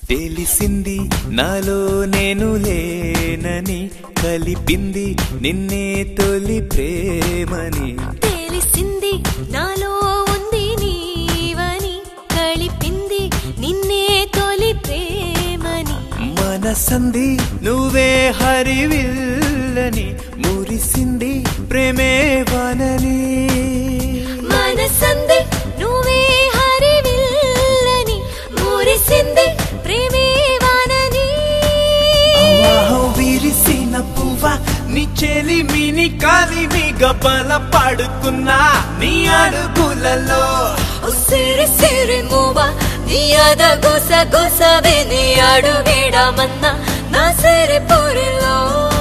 తెలిసింది నాలో నేను లేనని కలిపింది నిన్నే తొలి ప్రేమని తెలిసింది నాలో ఉంది నీవని కలిపింది నిన్నే తొలి ప్రేమని మనసంది నువ్వే హరివిల్లని మురిసింది ప్రేమే వనని మనసంది నువ్వే హరివిల్లని మురిసింది ప్రేమే వానని అవాహం విరిసిన పువ్వ నీ చెలిమిని కలిమిగా బలపడుతున్నా నీ అడుగులలో సిరి సిరి మూవ నీ అద గుస గుస విని అడుగేడమన్నా నా సిరి పొరిలో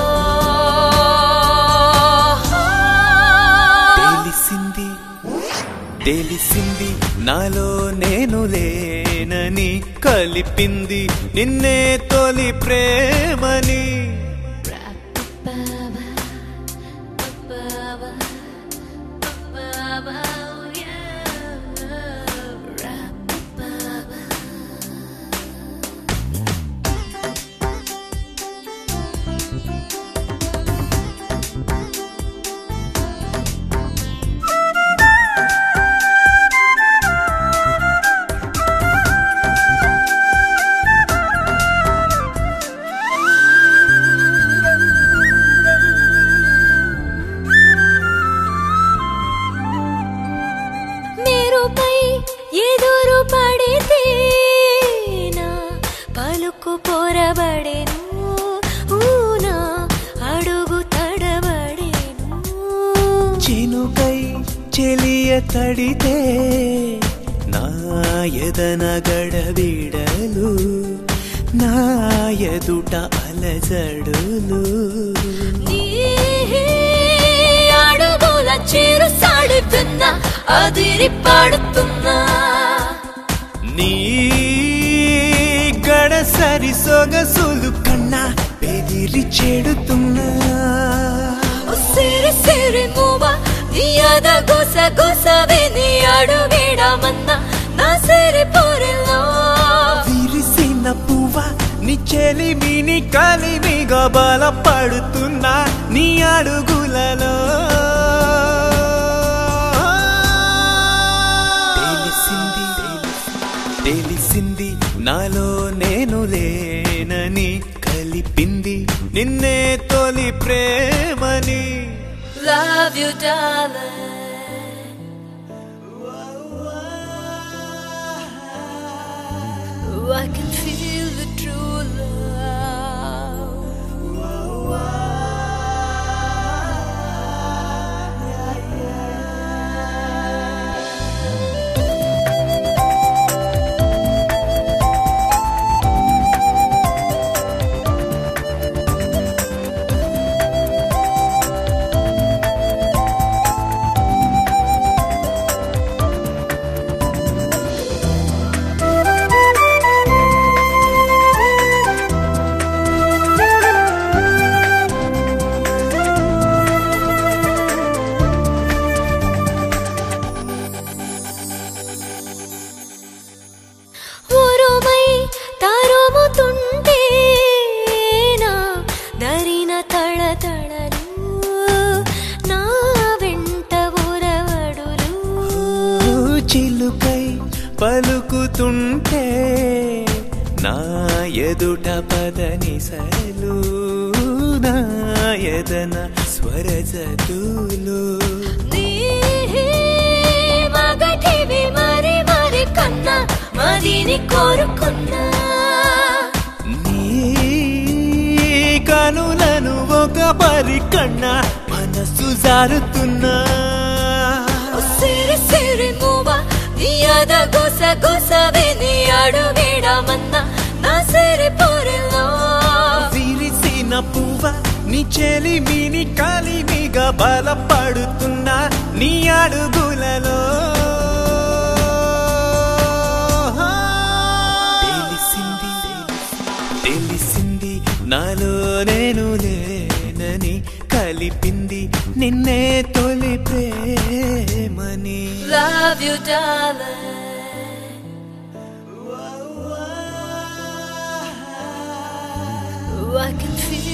తెలిసింది తెలిసింది నాలో నేను లేనని కలిపింది నిన్నే తొలి ప్రేమని మేరుపై ఎదురు పడితే నా పలుకు పొరబడెను ఊనా అడుగు తడబడెను చినుకై చెలియ తడితే నా ఎదన గడబిడలు నా ఎదుట అలజడులు నీ అడుగుల చిరు సాడుతున్నా అదిరి పాడుతున్నా నీ గడసరి సొగసులు కన్నా బెదిరి చెడుతున్నా ఓ సిరి సిరి మూవ నీ అద గుస గుస విని అడుగేడమన్నా నా సిరి పొరిలో విరిసిన పువ్వ నీ చెలిమిని కలిమిగా బలపడుతున్నా నీ అడుగులలో తెలిసింది తెలిసింది నాలో నేను లేనని కలిపింది నిన్నే తొలి ప్రేమని Love you, darling. Oh, I can feel the true love. ఉరుమై తరుముతుంటే నా దరిన తళతళలు నా వెంట ఉరవడులు చిలుకై పలుకుతుంటే నా ఎదుట పదనిసలు నా ఎదన స్వరజతులు నీ మగటివి మరి మరి కన్నా మదిని కోరుకున్నా నీ కనులను ఒక పరి కన్నా మనసు జారుతున్నా ఓ సిరి సిరి మూవ నీ అద గుస గుస విని అడుగేడమన్నా నా సిరి పొరిలో విరిసిన పువ్వ నీ చెలిమిని కలిమిగా బలపడుతున్నా నీ అడుగులలో తెలిసింది తెలిసింది నాలో నేను లేనని కలిపింది నిన్నే తొలి ప్రేమని Love you, darling. I can feel